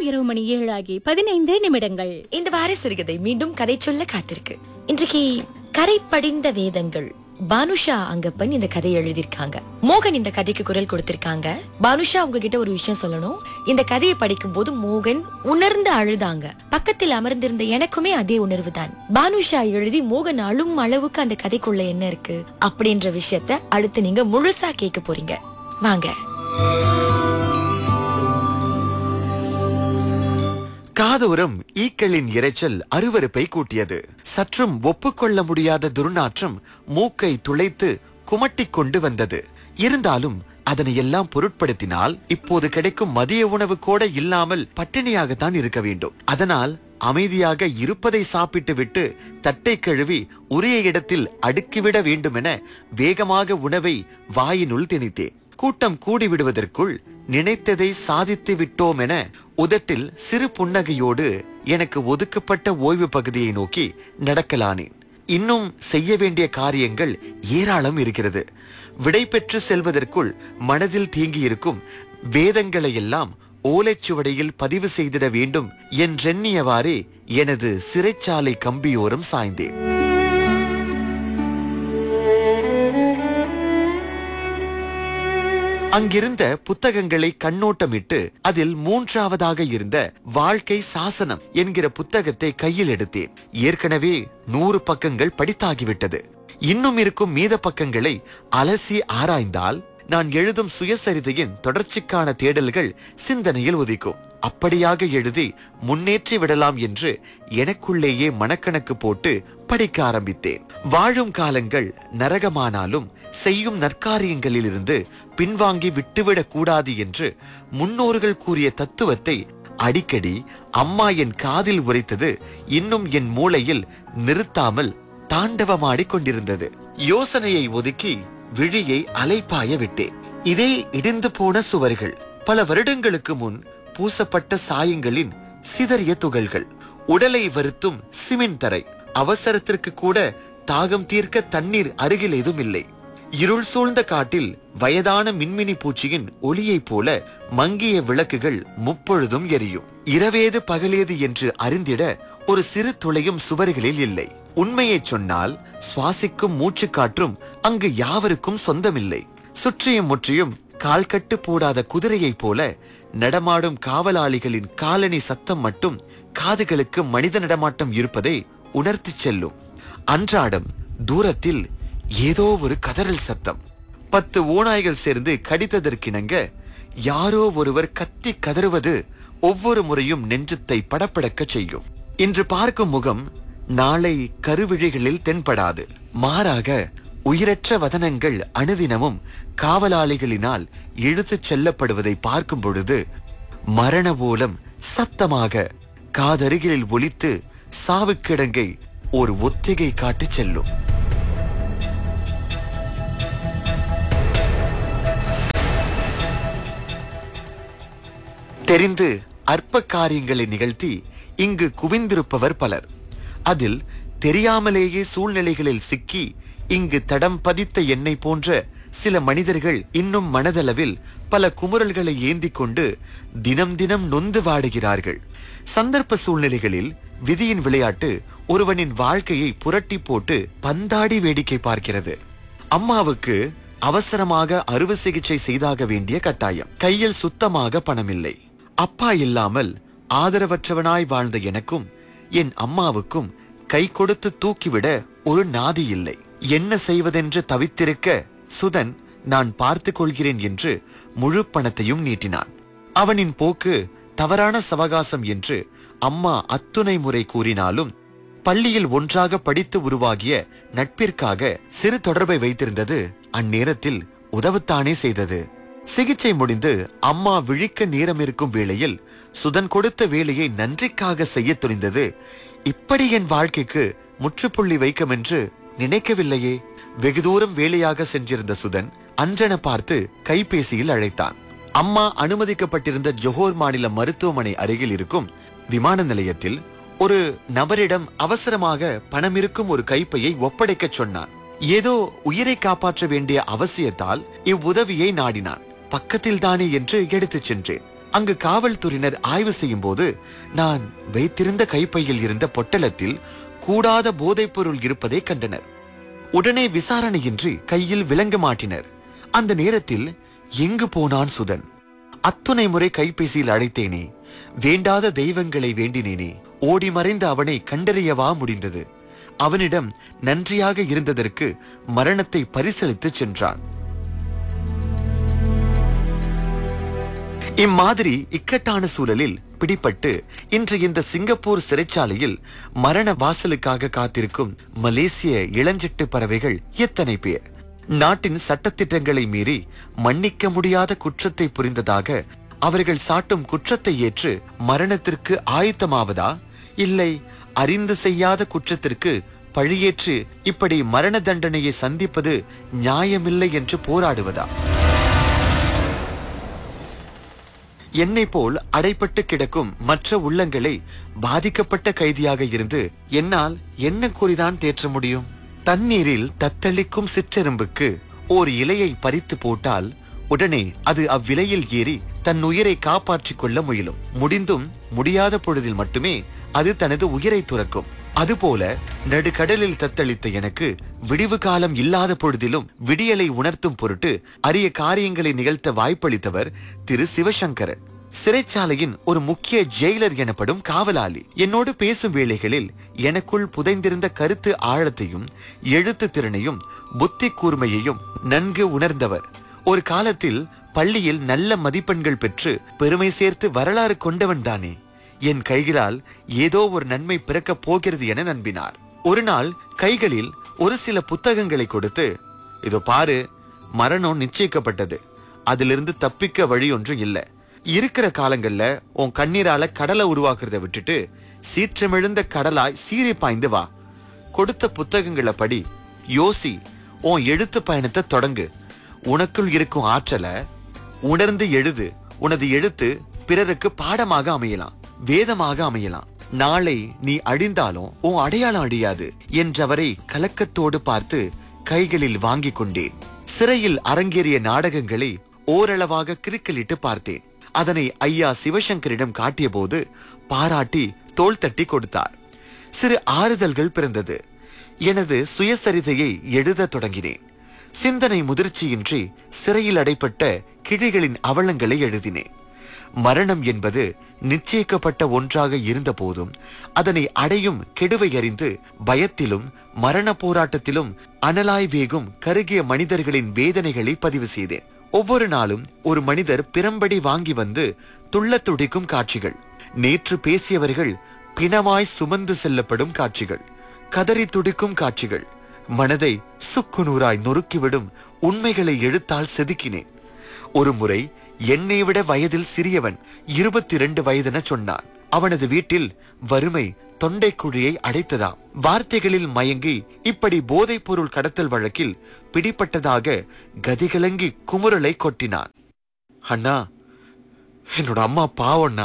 நேரம் இரவு மணி ஏழு ஆகி பதினைந்து நிமிடங்கள் இந்த வார சிறுகதை மீண்டும் கதை சொல்ல காத்திருக்கு இன்றைக்கு கரை படிந்த வேதங்கள் பானுஷா அங்கப்பன் இந்த கதையை எழுதியிருக்காங்க மோகன் இந்த கதைக்கு குரல் கொடுத்திருக்காங்க பானுஷா உங்ககிட்ட ஒரு விஷயம் சொல்லணும் இந்த கதையை படிக்கும் போது மோகன் உணர்ந்து அழுதாங்க பக்கத்தில் அமர்ந்திருந்த எனக்குமே அதே உணர்வு தான் பானுஷா எழுதி மோகன் அழும் அளவுக்கு அந்த கதைக்குள்ள என்ன இருக்கு அப்படின்ற விஷயத்த அடுத்து நீங்க முழுசா கேட்க போறீங்க வாங்க காதோரம் ஈக்களின் இரைச்சல் அருவருப்பை கூட்டியது சற்றும் ஒப்புக்கொள்ள முடியாத துர்நாற்றம் மூக்கை துளைத்து குமட்டிக் கொண்டு வந்தது இருந்தாலும் அதனை எல்லாம் பொருட்படுத்தினால் இப்போது கிடைக்கும் மதிய உணவு கூட இல்லாமல் பட்டினியாகத்தான் இருக்க வேண்டும் அதனால் அமைதியாக இருப்பதை சாப்பிட்டு விட்டு தட்டை கழுவி உரிய இடத்தில் அடுக்கிவிட வேண்டுமென வேகமாக உணவை வாயினுள் திணித்தேன் கூட்டம் கூடி விடுவதற்குள் நினைத்ததை சாதித்து விட்டோம் என உதட்டில் சிறு புன்னகையோடு எனக்கு ஒதுக்கப்பட்ட ஓய்வு பகுதியை நோக்கி நடக்கலானேன் இன்னும் செய்ய வேண்டிய காரியங்கள் ஏராளம் இருக்கிறது விடை பெற்று செல்வதற்குள் மனதில் தேங்கியிருக்கும் வேதங்களை எல்லாம் ஓலைச்சுவடியில் பதிவு செய்திட வேண்டும் என்றெண்ணியவாறே எனது சிறைச்சாலை கம்பியோரம் சாய்ந்தேன் அங்கிருந்த புத்தகங்களை கண்ணோட்டமிட்டு அதில் மூன்றாவதாக இருந்த வாழ்க்கை சாசனம் என்கிற புத்தகத்தை கையில் எடுத்தேன் ஏற்கனவே நூறு பக்கங்கள் படித்தாகிவிட்டது இன்னும் இருக்கும் மீத பக்கங்களை அலசி ஆராய்ந்தால் நான் எழுதும் சுயசரிதையின் தொடர்ச்சிக்கான தேடல்கள் சிந்தனையில் உதிக்கும் அப்படியாக எழுதி முன்னேற்றி விடலாம் என்று எனக்குள்ளேயே மனக்கணக்கு போட்டு படிக்க ஆரம்பித்தேன் வாழும் காலங்கள் நரகமானாலும் செய்யும் நற்காரியங்களிலிருந்து பின்வாங்கி விட்டுவிடக் கூடாது என்று முன்னோர்கள் கூறிய தத்துவத்தை அடிக்கடி அம்மா என் காதில் உரைத்தது இன்னும் என் மூளையில் நிறுத்தாமல் தாண்டவமாடிக் கொண்டிருந்தது யோசனையை ஒதுக்கி விழியை அலைப்பாய விட்டேன் இதே இடிந்து போன சுவர்கள் பல வருடங்களுக்கு முன் பூசப்பட்ட சாயங்களின் சிதறிய துகள்கள் உடலை வருத்தும் சிமெண்ட் தரை அவசரத்திற்கு கூட தாகம் தீர்க்க தண்ணீர் அருகில் ஏதும் இல்லை இருள் சூழ்ந்த காட்டில் வயதான மின்மினி பூச்சியின் ஒளியைப் போல மங்கிய விளக்குகள் முப்பொழுதும் எரியும் இரவேது பகலேது என்று அறிந்திட ஒரு சிறு துளையும் சுவர்களில் இல்லை உண்மையை சொன்னால் சுவாசிக்கும் மூச்சு காற்றும் அங்கு யாவருக்கும் சொந்தமில்லை சுற்றியும் முற்றியும் கால்கட்டு போடாத குதிரையைப் போல நடமாடும் காவலாளிகளின் காலணி சத்தம் மட்டும் காதுகளுக்கு மனித நடமாட்டம் இருப்பதை உணர்த்திச் செல்லும் அன்றாடம் தூரத்தில் ஏதோ ஒரு கதறல் சத்தம் பத்து ஓநாய்கள் சேர்ந்து கடித்ததற்கிணங்க யாரோ ஒருவர் கத்தி கதறுவது ஒவ்வொரு முறையும் நெஞ்சத்தை படபடக்கச் செய்யும் இன்று பார்க்கும் முகம் நாளை கருவிழிகளில் தென்படாது மாறாக உயிரற்ற வதனங்கள் அனுதினமும் காவலாளிகளினால் இழுத்துச் செல்லப்படுவதை பார்க்கும் பொழுது மரண ஓலம் சத்தமாக காதருகிலில் ஒலித்து சாவுக்கிடங்கை ஒரு ஒத்திகை காட்டிச் செல்லும் தெரிந்து அற்ப காரியங்களை நிகழ்த்தி இங்கு குவிந்திருப்பவர் பலர் அதில் தெரியாமலேயே சூழ்நிலைகளில் சிக்கி இங்கு தடம் பதித்த என்னை போன்ற சில மனிதர்கள் இன்னும் மனதளவில் பல குமுறல்களை ஏந்திக் கொண்டு தினம் தினம் நொந்து வாடுகிறார்கள் சந்தர்ப்ப சூழ்நிலைகளில் விதியின் விளையாட்டு ஒருவனின் வாழ்க்கையை புரட்டி போட்டு பந்தாடி வேடிக்கை பார்க்கிறது அம்மாவுக்கு அவசரமாக அறுவை சிகிச்சை செய்தாக வேண்டிய கட்டாயம் கையில் சுத்தமாக பணமில்லை அப்பா இல்லாமல் ஆதரவற்றவனாய் வாழ்ந்த எனக்கும் என் அம்மாவுக்கும் கை கொடுத்து தூக்கிவிட ஒரு நாதி இல்லை என்ன செய்வதென்று தவித்திருக்க சுதன் நான் பார்த்துக் கொள்கிறேன் என்று முழு பணத்தையும் நீட்டினான் அவனின் போக்கு தவறான சவகாசம் என்று அம்மா அத்துணை முறை கூறினாலும் பள்ளியில் ஒன்றாக படித்து உருவாகிய நட்பிற்காக சிறு தொடர்பை வைத்திருந்தது அந்நேரத்தில் உதவத்தானே செய்தது சிகிச்சை முடிந்து அம்மா விழிக்க நேரம் இருக்கும் வேளையில் சுதன் கொடுத்த வேலையை நன்றிக்காக செய்ய துணிந்தது இப்படி என் வாழ்க்கைக்கு முற்றுப்புள்ளி வைக்கும் என்று நினைக்கவில்லையே வெகு தூரம் வேலையாக சென்றிருந்த சுதன் அன்றென பார்த்து கைபேசியில் அழைத்தான் அம்மா அனுமதிக்கப்பட்டிருந்த ஜொஹோர் மாநில மருத்துவமனை அருகில் இருக்கும் விமான நிலையத்தில் ஒரு நபரிடம் அவசரமாக பணம் இருக்கும் ஒரு கைப்பையை ஒப்படைக்கச் சொன்னான் ஏதோ உயிரை காப்பாற்ற வேண்டிய அவசியத்தால் இவ்வுதவியை நாடினான் பக்கத்தில் தானே என்று எடுத்துச் சென்றேன் அங்கு காவல்துறையினர் ஆய்வு செய்யும் போது நான் வைத்திருந்த கைப்பையில் இருந்த பொட்டலத்தில் கூடாத போதைப்பொருள் இருப்பதை கண்டனர் உடனே விசாரணையின்றி கையில் விளங்க மாட்டினர் அந்த நேரத்தில் எங்கு போனான் சுதன் அத்துணை முறை கைபேசியில் அழைத்தேனே வேண்டாத தெய்வங்களை வேண்டினேனே ஓடி மறைந்த அவனை கண்டறியவா முடிந்தது அவனிடம் நன்றியாக இருந்ததற்கு மரணத்தை பரிசளித்து சென்றான் இம்மாதிரி இக்கட்டான சூழலில் பிடிபட்டு இன்று இந்த சிங்கப்பூர் சிறைச்சாலையில் மரண வாசலுக்காக காத்திருக்கும் மலேசிய இளஞ்சிட்டு பறவைகள் எத்தனை பேர் நாட்டின் சட்டத்திட்டங்களை மீறி மன்னிக்க முடியாத குற்றத்தை புரிந்ததாக அவர்கள் சாட்டும் குற்றத்தை ஏற்று மரணத்திற்கு ஆயத்தமாவதா இல்லை அறிந்து செய்யாத குற்றத்திற்கு பழியேற்று இப்படி மரண தண்டனையை சந்திப்பது நியாயமில்லை என்று போராடுவதா என்னை போல் அடைப்பட்டு கிடக்கும் மற்ற உள்ளங்களை பாதிக்கப்பட்ட கைதியாக இருந்து என்னால் என்ன கூறிதான் தேற்ற முடியும் தண்ணீரில் தத்தளிக்கும் சிற்றெரும்புக்கு ஓர் இலையை பறித்து போட்டால் உடனே அது அவ்விலையில் ஏறி தன் உயிரை காப்பாற்றிக் கொள்ள முயலும் முடிந்தும் முடியாத பொழுதில் மட்டுமே அது தனது உயிரை துறக்கும் அதுபோல நடுக்கடலில் தத்தளித்த எனக்கு விடிவு காலம் இல்லாத பொழுதிலும் விடியலை உணர்த்தும் பொருட்டு அரிய காரியங்களை நிகழ்த்த வாய்ப்பளித்தவர் திரு சிவசங்கரன் சிறைச்சாலையின் ஒரு முக்கிய ஜெயிலர் எனப்படும் காவலாளி என்னோடு பேசும் வேளைகளில் எனக்குள் புதைந்திருந்த கருத்து ஆழத்தையும் எழுத்து திறனையும் புத்தி கூர்மையையும் நன்கு உணர்ந்தவர் ஒரு காலத்தில் பள்ளியில் நல்ல மதிப்பெண்கள் பெற்று பெருமை சேர்த்து வரலாறு கொண்டவன் தானே என் கைகளால் ஏதோ ஒரு நன்மை பிறக்கப் போகிறது என நம்பினார் ஒரு நாள் கைகளில் ஒரு சில புத்தகங்களை கொடுத்து இதோ பாரு மரணம் நிச்சயிக்கப்பட்டது அதிலிருந்து தப்பிக்க வழி ஒன்றும் இல்ல இருக்கிற காலங்கள்ல உன் கண்ணீரால கடலை உருவாக்குறத விட்டுட்டு சீற்றமிழுந்த கடலாய் சீறி பாய்ந்து வா கொடுத்த புத்தகங்களை படி யோசி உன் எழுத்து பயணத்தை தொடங்கு உனக்குள் இருக்கும் ஆற்றலை உணர்ந்து எழுது உனது எழுத்து பிறருக்கு பாடமாக அமையலாம் வேதமாக அமையலாம் நாளை நீ அழிந்தாலும் உன் அடையாளம் அழியாது என்றவரை கலக்கத்தோடு பார்த்து கைகளில் வாங்கிக் கொண்டேன் சிறையில் அரங்கேறிய நாடகங்களை ஓரளவாக கிறுக்கலிட்டு பார்த்தேன் அதனை ஐயா சிவசங்கரிடம் காட்டியபோது பாராட்டி தோள் தட்டி கொடுத்தார் சிறு ஆறுதல்கள் பிறந்தது எனது சுயசரிதையை எழுதத் தொடங்கினேன் சிந்தனை முதிர்ச்சியின்றி சிறையில் அடைப்பட்ட கிழிகளின் அவலங்களை எழுதினேன் மரணம் என்பது நிச்சயிக்கப்பட்ட ஒன்றாக இருந்த போதும் அதனை அடையும் கெடுவை அறிந்து பயத்திலும் மரண போராட்டத்திலும் அனலாய் வேகும் கருகிய மனிதர்களின் வேதனைகளை பதிவு செய்தேன் ஒவ்வொரு நாளும் ஒரு மனிதர் பிறம்படி வாங்கி வந்து துள்ளத் துடிக்கும் காட்சிகள் நேற்று பேசியவர்கள் பிணமாய் சுமந்து செல்லப்படும் காட்சிகள் கதறி துடிக்கும் காட்சிகள் மனதை சுக்குநூறாய் நொறுக்கிவிடும் உண்மைகளை எழுத்தால் செதுக்கினேன் ஒரு முறை என்னை விட வயதில் சிறியவன் இருபத்தி இரண்டு வயதென சொன்னான் அவனது வீட்டில் வறுமை தொண்டைக்குழியை அடைத்ததாம் வார்த்தைகளில் மயங்கி இப்படி போதைப் பொருள் கடத்தல் வழக்கில் பிடிப்பட்டதாக கதிகலங்கி குமுறலை கொட்டினான் அண்ணா என்னோட அம்மா பாவண்ணா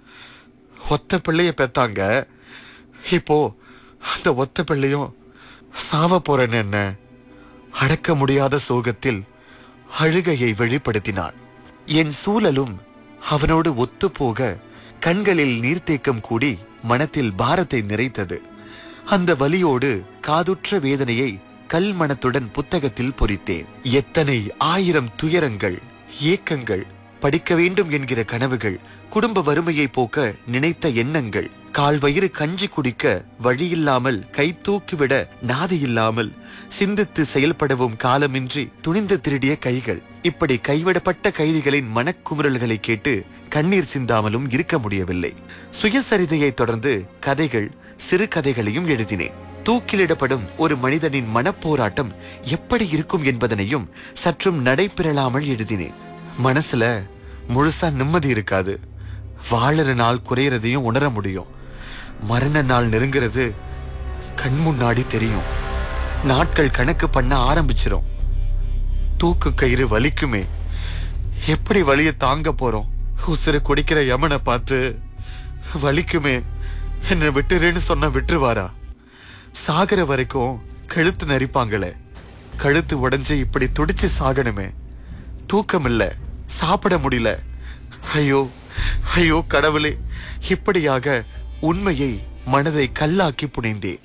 ஒத்த பிள்ளைய பெத்தாங்க இப்போ அந்த ஒத்த பிள்ளையும் சாவ போறேன்னு என்ன அடக்க முடியாத சோகத்தில் அழுகையை வெளிப்படுத்தினான் என் சூழலும் அவனோடு ஒத்துப்போக கண்களில் நீர்த்தேக்கம் கூடி மனத்தில் பாரத்தை நிறைத்தது அந்த வலியோடு காதுற்ற வேதனையை கல்மணத்துடன் புத்தகத்தில் பொறித்தேன் எத்தனை ஆயிரம் துயரங்கள் ஏக்கங்கள் படிக்க வேண்டும் என்கிற கனவுகள் குடும்ப வறுமையை போக்க நினைத்த எண்ணங்கள் கால் வயிறு கஞ்சி குடிக்க வழியில்லாமல் கை தூக்கிவிட நாதி இல்லாமல் சிந்தித்து செயல்படவும் காலமின்றி துணிந்து திருடிய கைகள் இப்படி கைவிடப்பட்ட கைதிகளின் மனக்குமுறல்களை கேட்டு கண்ணீர் சிந்தாமலும் இருக்க முடியவில்லை சுயசரிதையை தொடர்ந்து கதைகள் சிறு கதைகளையும் எழுதினேன் தூக்கிலிடப்படும் ஒரு மனிதனின் மனப்போராட்டம் எப்படி இருக்கும் என்பதனையும் சற்றும் நடைபெறலாமல் எழுதினேன் மனசுல முழுசா நிம்மதி இருக்காது வாழற நாள் குறையறதையும் உணர முடியும் மரண நாள் நெருங்கிறது கண் முன்னாடி தெரியும் நாட்கள் கணக்கு பண்ண ஆரம்பிச்சிரும் தூக்கு கயிறு வலிக்குமே எப்படி வலிய தாங்க போறோம் உசுறு குடிக்கிற யமனை பார்த்து வலிக்குமே என்னை விட்டுருன்னு சொன்னா விட்டுருவாரா சாகிற வரைக்கும் கழுத்து நெரிப்பாங்களே கழுத்து உடைஞ்சு இப்படி துடிச்சு சாகணுமே தூக்கம் இல்ல சாப்பிட முடியல ஐயோ ஐயோ கடவுளே இப்படியாக உண்மையை மனதை கல்லாக்கி புனைந்தேன்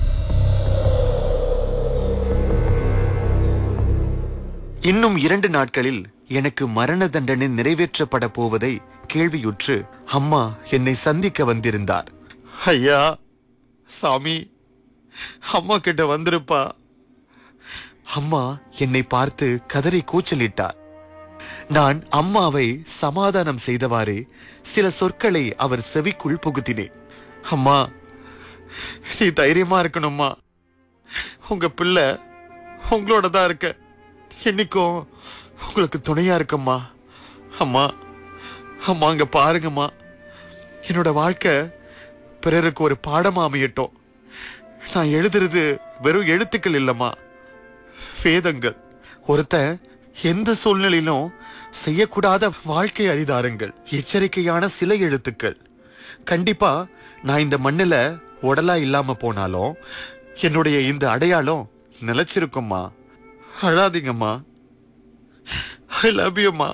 இன்னும் இரண்டு நாட்களில் எனக்கு மரண தண்டனை நிறைவேற்றப்பட போவதை கேள்வியுற்று அம்மா என்னை சந்திக்க வந்திருந்தார் ஐயா சாமி அம்மா கிட்ட வந்திருப்பா அம்மா என்னை பார்த்து கதறி கூச்சலிட்டார் நான் அம்மாவை சமாதானம் செய்தவாறு சில சொற்களை அவர் செவிக்குள் புகுத்தினேன் அம்மா நீ தைரியமா இருக்கணும்மா உங்க பிள்ளை உங்களோட தான் இருக்க என்னைக்கும் உங்களுக்கு துணையா இருக்கம்மா அம்மா அம்மா அங்க பாருங்கம்மா என்னோட வாழ்க்கை பிறருக்கு ஒரு பாடமா அமையட்டும் நான் எழுதுறது வெறும் எழுத்துக்கள் இல்லம்மா வேதங்கள் ஒருத்தன் எந்த சூழ்நிலையிலும் செய்யக்கூடாத வாழ்க்கை அரிதாரங்கள் எச்சரிக்கையான சில எழுத்துக்கள் கண்டிப்பா நான் இந்த மண்ணுல உடலா இல்லாம போனாலும் என்னுடைய இந்த அடையாளம் நிலைச்சிருக்கும்மா அழாதீங்கம்மா ஐ லவ் யூம்மா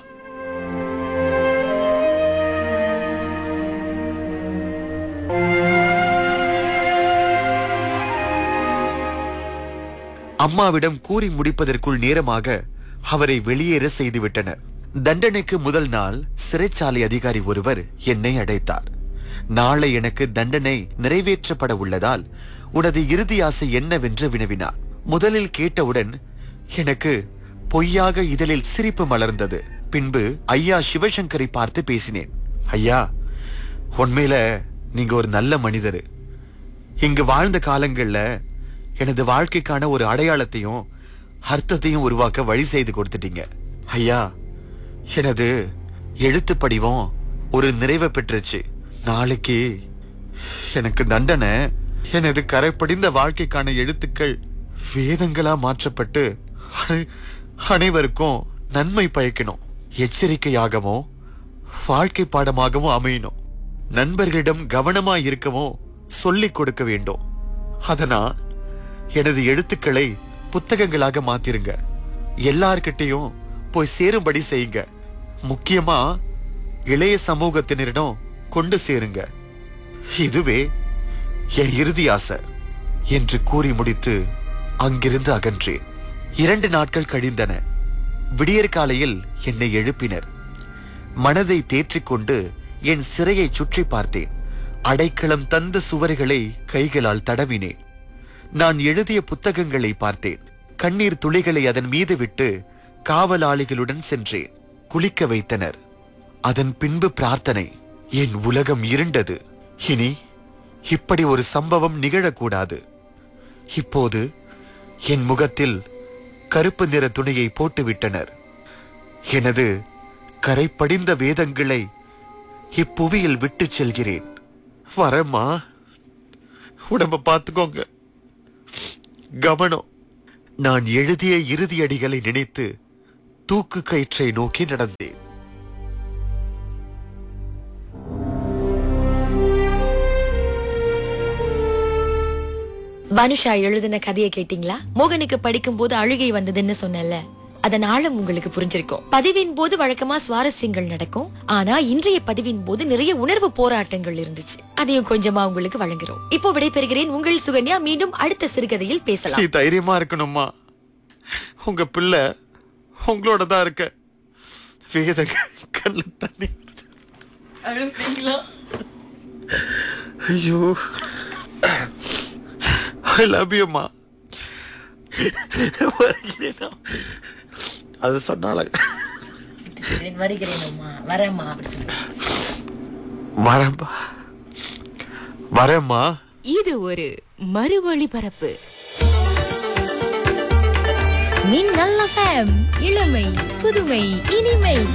அம்மாவிடம் கூறி முடிப்பதற்குள் நேரமாக அவரை வெளியேற செய்துவிட்டனர் தண்டனைக்கு முதல் நாள் சிறைச்சாலை அதிகாரி ஒருவர் என்னை அடைத்தார் நாளை எனக்கு தண்டனை நிறைவேற்றப்பட உள்ளதால் உனது இறுதி ஆசை என்னவென்று வினவினார் முதலில் கேட்டவுடன் எனக்கு பொய்யாக இதழில் சிரிப்பு மலர்ந்தது பின்பு ஐயா சிவசங்கரை பார்த்து பேசினேன் ஐயா உண்மையில நீங்க ஒரு நல்ல மனிதர் இங்கு வாழ்ந்த காலங்கள்ல எனது வாழ்க்கைக்கான ஒரு அடையாளத்தையும் அர்த்தத்தையும் உருவாக்க வழி செய்து கொடுத்துட்டீங்க ஐயா எனது எழுத்து படிவம் ஒரு நிறைவை பெற்றுச்சு நாளைக்கு எனக்கு தண்டனை எனது கரைப்படிந்த வாழ்க்கைக்கான எழுத்துக்கள் வேதங்களா மாற்றப்பட்டு அனை- அனைவருக்கும் நன்மை பயக்கணும் எச்சரிக்கையாகவும் வாழ்க்கை பாடமாகவும் அமையணும் நண்பர்களிடம் கவனமா இருக்கவும் சொல்லிக் கொடுக்க வேண்டும் அதனால் எனது எழுத்துக்களை புத்தகங்களாக மாத்திருங்க எல்லார்கிட்டையும் போய் சேரும்படி செய்யுங்க முக்கியமா இளைய சமூகத்தினரிடம் கொண்டு சேருங்க இதுவே என் இறுதி ஆசை என்று கூறி முடித்து அங்கிருந்து அகன்றேன் இரண்டு நாட்கள் கழிந்தன விடியற் காலையில் என்னை எழுப்பினர் மனதை தேற்றிக்கொண்டு என் சிறையை சுற்றி பார்த்தேன் அடைக்கலம் தந்த சுவர்களை கைகளால் தடவினேன் நான் எழுதிய புத்தகங்களை பார்த்தேன் கண்ணீர் துளிகளை அதன் மீது விட்டு காவலாளிகளுடன் சென்றேன் குளிக்க வைத்தனர் அதன் பின்பு பிரார்த்தனை என் உலகம் இருண்டது இனி இப்படி ஒரு சம்பவம் நிகழக்கூடாது இப்போது என் முகத்தில் கருப்பு நிற துணியை போட்டுவிட்டனர் எனது கரைப்படிந்த வேதங்களை இப்புவியில் விட்டுச் செல்கிறேன் வரமா உடம்ப பார்த்துக்கோங்க கவனம் நான் எழுதிய இறுதியடிகளை நினைத்து தூக்கு கயிற்றை நோக்கி நடந்தேன் பானுஷா எழுதின கதையை கேட்டீங்களா மோகனுக்கு படிக்கும் போது அழுகை வந்ததுன்னு சொன்னல அதன் ஆழம் உங்களுக்கு புரிஞ்சிருக்கும் பதிவின் போது வழக்கமா சுவாரஸ்யங்கள் நடக்கும் ஆனா இன்றைய பதிவின் போது நிறைய உணர்வு போராட்டங்கள் இருந்துச்சு அதையும் கொஞ்சமா உங்களுக்கு வழங்குறோம் இப்போ விடைபெறுகிறேன் உங்கள் சுகன்யா மீண்டும் அடுத்த சிறுகதையில் நீ பேசலாம் தைரியமா இருக்கணும்மா உங்க பிள்ளை உங்களோட தான் இருக்க வேத கண்ணு தண்ணி வருது. ஐயோ ஐ லவ் யூமா அது சொன்னால வருகிறேன் வரேம்மா அப்படி சொல்லி வரேன்பா வரேம்மா இது ஒரு மறு ஒளிபரப்பு நீங்கள் இளமை புதுமை இனிமை